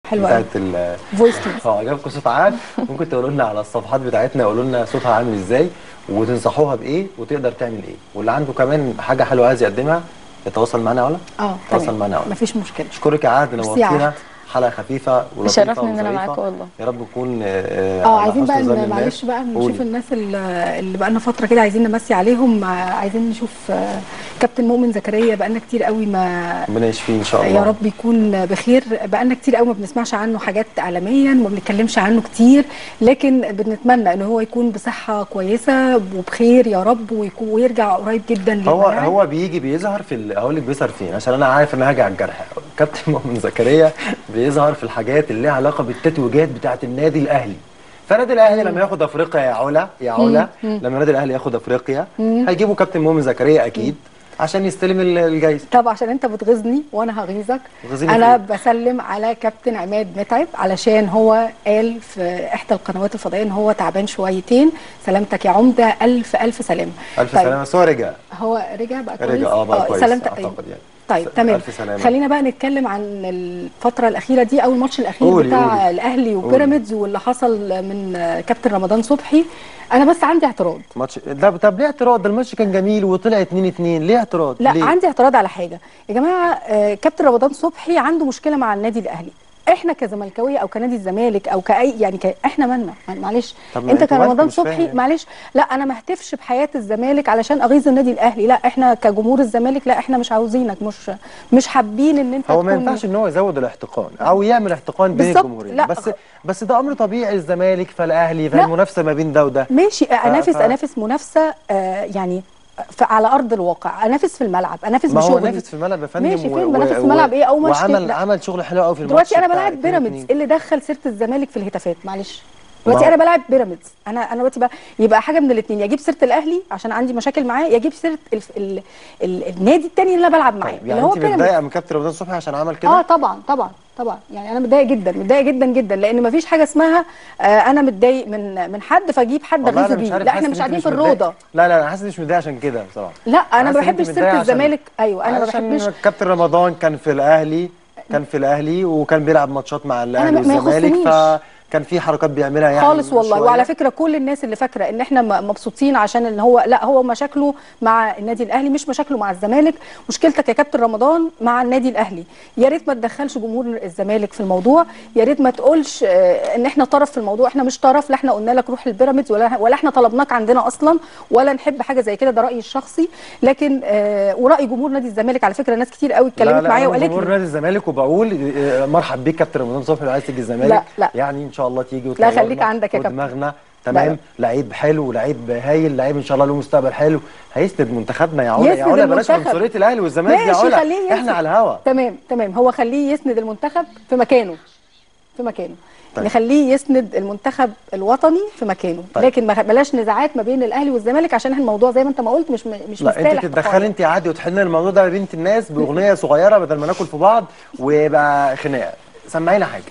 حلوة أوي. بتاعت ال فويس تو اه عجبكم صوت عام ممكن تقولوا لنا على الصفحات بتاعتنا قولوا لنا صوتها عامل ازاي وتنصحوها بايه وتقدر تعمل ايه واللي عنده كمان حاجه حلوه عايز يقدمها يتواصل معانا ولا اه تواصل تمام معانا ولا مفيش مشكله اشكرك يا عهد ميرسي يا نورتينا عهد. حلقه خفيفه ولطيفه يشرفني إن أنا وظريفة. معاكم والله. يا رب نكون آه، اه على عايزين حسن بقى ظن ن- الناس. معلش بقى نشوف قولي. الناس اللي اللي بقى لنا فتره كده عايزين نمسي عليهم آه، عايزين نشوف آه، كابتن مؤمن زكريا بقى لنا كتير قوي ما ربنا يشفيه ان شاء الله يا رب يكون بخير بقالنا كتير قوي ما بنسمعش عنه حاجات اعلاميا وما بنتكلمش عنه كتير لكن بنتمنى ان هو يكون بصحه كويسه وبخير يا رب ويكون ويرجع قريب جدا هو للملاعب. هو بيجي بيظهر في ال- هقول لك بيظهر فين عشان انا عارف ان هاجي على الجرح كابتن مؤمن زكريا بيظهر في الحاجات اللي ليها علاقه بالتتويجات بتاعه النادي الاهلي فالنادي الاهلي لما ياخد افريقيا يا علا يا علا لما النادي الاهلي ياخد افريقيا هيجيبوا كابتن مؤمن زكريا اكيد عشان يستلم ال- الجايزه طب عشان انت بتغيظني وانا هغيظك بتغيظيني انا في بسلم على كابتن عماد متعب علشان هو قال في احدى القنوات الفضائيه ان هو تعبان شويتين سلامتك يا عمده الف الف سلامه الف طيب، سلامه بس هو رجع هو رجع بقى كويس رجع اه بقى كويس سلامتك اعتقد يعني طيب س- تمام الف سلامه خلينا بقى نتكلم عن الفترة الأخيرة دي أو الماتش الأخير قولي، بتاع قولي. الأهلي وبيراميدز واللي حصل من كابتن رمضان صبحي أنا بس عندي اعتراض ماتش ده طب ليه اعتراض ده الماتش كان جميل وطلع 2 2 ليه اعتراض لا ليه؟ عندي اعتراض على حاجه يا جماعه آه، كابتن رمضان صبحي عنده مشكله مع النادي الاهلي احنا كزملكاويه او كنادي الزمالك او كاي يعني ك... احنا مالنا معلش طب ما انت انتوا كرمضان مالكم؟ مش صبحي فاهم. معلش لا انا ما اهتفش بحياه الزمالك علشان اغيظ النادي الاهلي لا احنا كجمهور الزمالك لا احنا مش عاوزينك مش مش حابين ان انت هو ما تكون ينفعش ان هو يزود الاحتقان او يعمل احتقان بين بالظبط. الجمهورين لا. بس بس ده امر طبيعي الزمالك فالاهلي لا. فالمنافسه ما بين ده وده ماشي انافس ف- انافس منافسه آه يعني ف- على ارض الواقع انافس في الملعب انافس ما هو بشغلي نافس في الملعب يا فندم ماشي و- فين و- بنافس في و- الملعب ايه او ماتش وعمل لا. عمل شغل حلو قوي في الماتش دلوقتي انا بتاع بلعب 2-2. بيراميدز إيه اللي دخل سيره الزمالك في الهتافات معلش ما دلوقتي هو- انا بلعب بيراميدز انا انا دلوقتي بقى يبقى حاجه من الاثنين يجيب سيره الاهلي عشان عندي مشاكل معاه يجيب سيره ال... ال... ال... النادي الثاني اللي انا بلعب معاه طيب اللي يعني هو انت بيراميدز متضايقه من كابتن رمضان صبحي عشان عمل كده اه طبعا طبعا طبعا يعني انا متضايقه جدا متضايقه جدا جدا لان مفيش حاجه اسمها آه انا متضايق من من حد فاجيب حد والله اغيظ أنا مش بيه عارف لا حاسس احنا إن مش أنت قاعدين في متضايق. الروضه لا لا انا حاسس مش متضايق عشان كده بصراحه لا انا ما حاسس إن أنت بحبش متضايقة سيره عشان- الزمالك ايوه انا ما عشان بحبش كابتن رمضان كان في الاهلي كان في الاهلي وكان بيلعب ماتشات مع الاهلي ما- ما والزمالك يخصنيش. فكان في حركات بيعملها يعني خالص والله شوية. وعلى فكره كل الناس اللي فاكره ان احنا م- مبسوطين عشان ان هو لا هو مشاكله مع النادي الاهلي مش مشاكله مع الزمالك مشكلتك يا كابتن رمضان مع النادي الاهلي يا ريت ما تدخلش جمهور الزمالك في الموضوع يا ريت ما تقولش آه، ان احنا طرف في الموضوع احنا مش طرف لا احنا قلنا لك روح البيراميدز ولا ولا احنا طلبناك عندنا اصلا ولا نحب حاجه زي كده ده رايي الشخصي لكن آه، وراي جمهور نادي الزمالك على فكره ناس كتير قوي لا اتكلمت لا معايا أنا وقالت جمهور لي نادي الزمالك وبقول آه، مرحب بيك كابتن رمضان صبحي لو عايز تيجي الزمالك لا، لا. يعني ان شاء الله تيجي لا، وتنورنا خليك عندك يا كابتن. ودماغنا تمام لعيب حلو لعيب هايل لعيب ان شاء الله له مستقبل حلو هيسند منتخبنا يا علا يا يسند علا بلاش المنتخب. عنصريه الاهلي والزمالك يا ماشي علا خليه يسند. احنا على الهوا تمام تمام هو خليه يسند المنتخب في مكانه في مكانه طيب. نخليه يسند المنتخب الوطني في مكانه طيب. لكن ما بلاش نزاعات ما بين الاهلي والزمالك عشان احنا الموضوع زي ما انت ما قلت مش مش لا مستاهل انت احتقان. تتدخلي انت عادي وتحلي الموضوع ده بنت الناس باغنيه صغيره بدل ما ناكل في بعض ويبقى خناقه سمعينا حاجه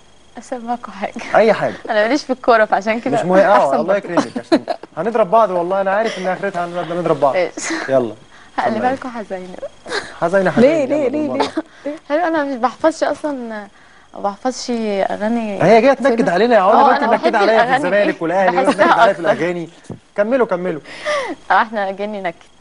اسمعكم حاجه اي حاجه انا ماليش في الكوره فعشان كده مش مهم اه أحسن الله برضه. يكرمك عشان هنضرب بعض والله انا عارف ان اخرتها هنضرب نضرب بعض ماشي. يلا خلي سمعي. بالكم حزينه حزينه ليه حزينه ليه ليه ليه حلو انا مش بحفظش اصلا ما بحفظش اغاني هي جايه تنكد علينا يا اه، علا انا بقى تنكد بحب عليا في الأغاني الزمالك دي. والاهلي بحسها وتنكد عليا في أصلا. الاغاني كملوا كملوا اه احنا اغاني نكد